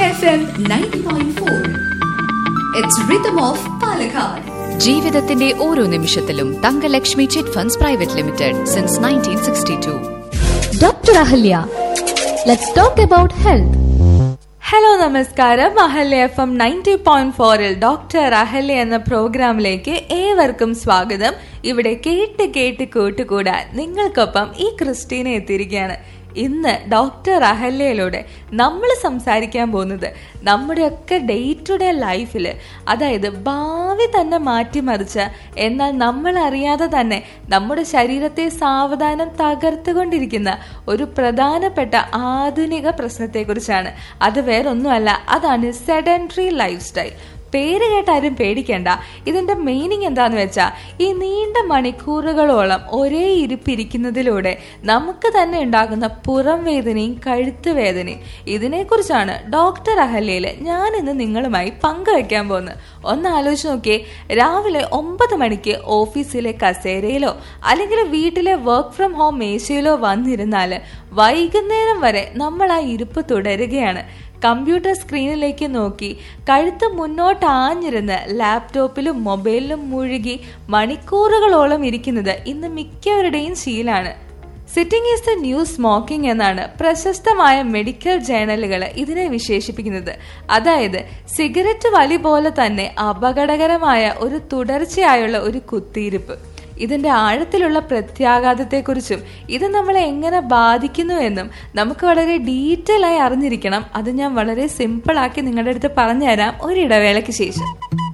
FM 90.4. It's Rhythm of Palakkad. ജീവിതത്തിന്റെ ഓരോ നിമിഷത്തിലും Thangalakshmi chit funds private limited since nineteen sixty two Dr. Ahalya. Let's talk about health. Hello നമസ്കാരം Ahalya F M ninety point ഫോറിൽ doctor Ahalya എന്ന പ്രോഗ്രാമിലേക്ക് ഏവർക്കും സ്വാഗതം ഇവിടെ കേട്ട് കേട്ട് കൂട്ടുകൂടാൻ നിങ്ങൾക്കൊപ്പം ഈ ക്രിസ്റ്റീന എത്തിയിരിക്കുകയാണ് ഇന്ന് ഡോക്ടർ അഹല്യയിലൂടെ നമ്മൾ സംസാരിക്കാൻ പോകുന്നത് നമ്മുടെയൊക്കെ ഡേ ടു ഡേ ലൈഫിൽ അതായത് ഭാവി തന്നെ മാറ്റിമറിച്ച എന്നാൽ നമ്മൾ അറിയാതെ തന്നെ നമ്മുടെ ശരീരത്തെ സാവധാനം തകർത്തുകൊണ്ടിരിക്കുന്ന ഒരു പ്രധാനപ്പെട്ട ആധുനിക പ്രശ്നത്തെക്കുറിച്ചാണ് അത് വേറൊന്നുമല്ല അതാണ് സെഡൻട്രി ലൈഫ് സ്റ്റൈൽ പേര് കേട്ടാരും പേടിക്കേണ്ട ഇതിന്റെ മീനിങ് എന്താന്ന് വെച്ചാൽ ഈ നീണ്ട മണിക്കൂറുകളോളം ഒരേ ഇരിപ്പിരിക്കുന്നതിലൂടെ നമുക്ക് തന്നെ ഉണ്ടാകുന്ന പുറം വേദനയും കഴുത്ത് വേദനയും ഇതിനെക്കുറിച്ചാണ് ഡോക്ടർ അഹല്യയിൽ ഞാൻ ഇന്ന് നിങ്ങളുമായി പങ്കുവയ്ക്കാൻ പോകുന്നത് ഒന്ന് ആലോചിച്ച് നോക്കിയേ രാവിലെ ഒമ്പത് മണിക്ക് ഓഫീസിലെ കസേരയിലോ അല്ലെങ്കിൽ വീട്ടിലെ വർക്ക് ഫ്രം ഹോം മേശയിലോ വന്നിരുന്നാൽ വൈകുന്നേരം വരെ നമ്മൾ ആ ഇരിപ്പ് തുടരുകയാണ് കമ്പ്യൂട്ടർ സ്ക്രീനിലേക്ക് നോക്കി കഴുത്ത് മുന്നോട്ട് ആഞ്ഞിരുന്ന് ലാപ്ടോപ്പിലും മൊബൈലിലും മുഴുകി മണിക്കൂറുകളോളം ഇരിക്കുന്നത് ഇന്ന് മിക്കവരുടെയും ശീലാണ് sitting is the new smoking എന്നാണ് പ്രശസ്തമായ മെഡിക്കൽ ജേണലുകൾ ഇതിനെ വിശേഷിപ്പിക്കുന്നത് അതായത് സിഗരറ്റ് വലി പോലെ തന്നെ അപകടകരമായ ഒരു തുടർച്ചയായുള്ള ഒരു കുത്തിയിരിപ്പ് ഇതിന്റെ ആഴത്തിലുള്ള പ്രത്യാഘാതത്തെക്കുറിച്ചും ഇത് നമ്മളെ എങ്ങനെ ബാധിക്കുന്നു എന്നും നമുക്ക് വളരെ ഡീറ്റെയിൽ ആയി അറിഞ്ഞിരിക്കണം അത് ഞാൻ വളരെ സിമ്പിൾ ആക്കി നിങ്ങളുടെ അടുത്ത് പറഞ്ഞുതരാം ഒരു ഇടവേളയ്ക്ക് ശേഷം